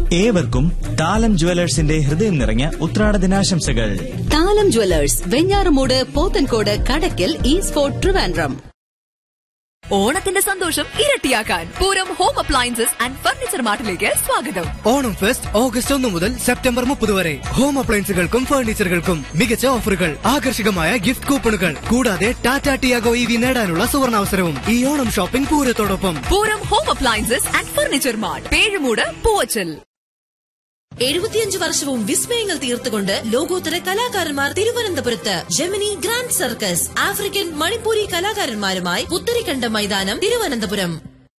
ഏവർക്കും താലം ജുവലേഴ്സിന്റെ ഹൃദയം നിറഞ്ഞ ഉത്രാട ദിനാശംസകൾ താലം ജ്വല്ലേഴ്സ് വെഞ്ഞാറമൂട് പോത്തൻകോട് കടക്കൽ ഈസ്ഫോർട്ട് ട്രിവാൻഡ്രം ഓണത്തിന്റെ സന്തോഷം ഇരട്ടിയാക്കാൻ Pooram home appliances and furniture മാർട്ടിലേക്ക് സ്വാഗതം ഓണം ഫെസ്റ്റ് ഓഗസ്റ്റ് ഒന്ന് മുതൽ സെപ്റ്റംബർ മുപ്പത് വരെ ഹോം അപ്ലയൻസുകൾക്കും ഫർണിച്ചറുകൾക്കും മികച്ച ഓഫറുകൾ ആകർഷകമായ ഗിഫ്റ്റ് കൂപ്പണുകൾ കൂടാതെ ടാറ്റ ടിയാഗോ ഇ വി നേടാനുള്ള സുവർണാവസരവും ഈ ഓണം ഷോപ്പിംഗ് പൂരത്തോടൊപ്പം Pooram home appliances and furniture mart Pezhumoodu Poovachal എഴുപത്തിയഞ്ച് വർഷവും വിസ്മയങ്ങൾ തീർത്തുകൊണ്ട് ലോകോത്തര കലാകാരന്മാർ തിരുവനന്തപുരത്ത് Gemini grand circus African Manipuri കലാകാരന്മാരുമായി പുത്തരിക്കണ്ട മൈതാനം തിരുവനന്തപുരം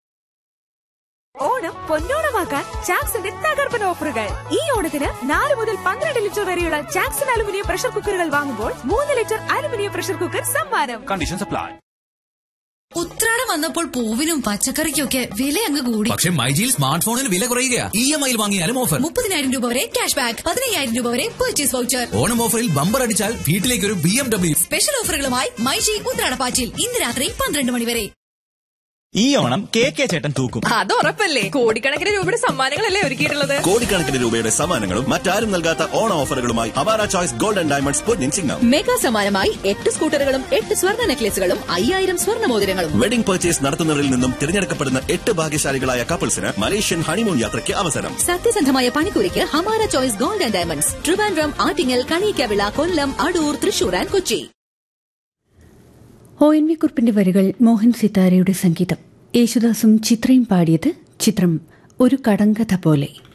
ഓണം പൊന്നോണമാക്കാൻ ചാക്സിന്റെ തകർപ്പൻ ഓഫറുകൾ ഈ ഓണത്തിന് നാല് മുതൽ പന്ത്രണ്ട് ലിറ്റർ വരെയുള്ള ചാക്സൺ അലുമിനിയം പ്രഷർ കുക്കറുകൾ വാങ്ങുമ്പോൾ മൂന്ന് ലിറ്റർ അലുമിനിയം പ്രഷർ കുക്കർ സമ്മാനം കണ്ടീഷൻസ് അപ്ലൈ ഉത്രാടം വന്നപ്പോൾ പൂവിനും പച്ചക്കറിക്കൊക്കെ വില അങ്ങ് കൂടി പക്ഷെ മൈജിയിൽ സ്മാർട്ട് ഫോണിന് വില കുറയുകയാ ഇ എം ഐയിൽ വാങ്ങിയാലും ഓഫർ മുപ്പതിനായിരം രൂപ വരെ ക്യാഷ് ബാക്ക് പതിനയ്യായിരം രൂപ വരെ പർച്ചേസ് വൗച്ചർ ഓണം ഓഫറിൽ ബമ്പർ അടിച്ചാൽ വീട്ടിലേക്ക് ഒരു ബി എം ഡബ്ല്യു സ്പെഷ്യൽ ഓഫറുകളുമായി മൈജി ഉത്രാടപ്പാച്ചിൽ ഇന്ന് രാത്രി പന്ത്രണ്ട് മണി വരെ ഈ ഓണം കെ കെ ചേട്ടൻ തൂക്കും അത് ഉറപ്പല്ലേ കോടിക്കണക്കിന് രൂപയുടെ സമ്മാനങ്ങളല്ലേ ഒരുക്കിയിട്ടുള്ളത് കോടിക്കണക്കിന് രൂപയുടെ സമ്മാനങ്ങളും മറ്റാരും നൽകാത്ത ഓണ ഓഫറുകളുമായി അവാര ചോയ്സ് ഗോൾഡൻ ഡയമണ്ട്സ് പൊന്നിൻ ചിഹ്നം മെഗാ സമ്മാനമായി എട്ട് സ്കൂട്ടറുകളും എട്ട് സ്വർണ്ണ നെക്ലേസുകളും അയ്യായിരം സ്വർണ്ണ മോതിരങ്ങളും വെഡിംഗ് പർച്ചേസ് നടത്തുന്നവരിൽ നിന്നും തിരഞ്ഞെടുക്കപ്പെടുന്ന എട്ട് ഭാഗ്യശാലികളായ കപ്പിൾസിന് മലേഷ്യൻ ഹണിമൂൺ യാത്രയ്ക്ക് അവസരം സത്യസന്ധമായ പണിക്കൂലിക്ക് Hamara choice gold and diamonds Trivandrum Attingal Kaniyikkavila Kollam Adoor Thrissur and Kochi O N V കുറിപ്പിന്റെ വരികൾ മോഹൻ സിത്താരയുടെ സംഗീതം യേശുദാസും ചിത്രയും പാടിയത് ചിത്രം ഒരു കടങ്കഥ പോലെ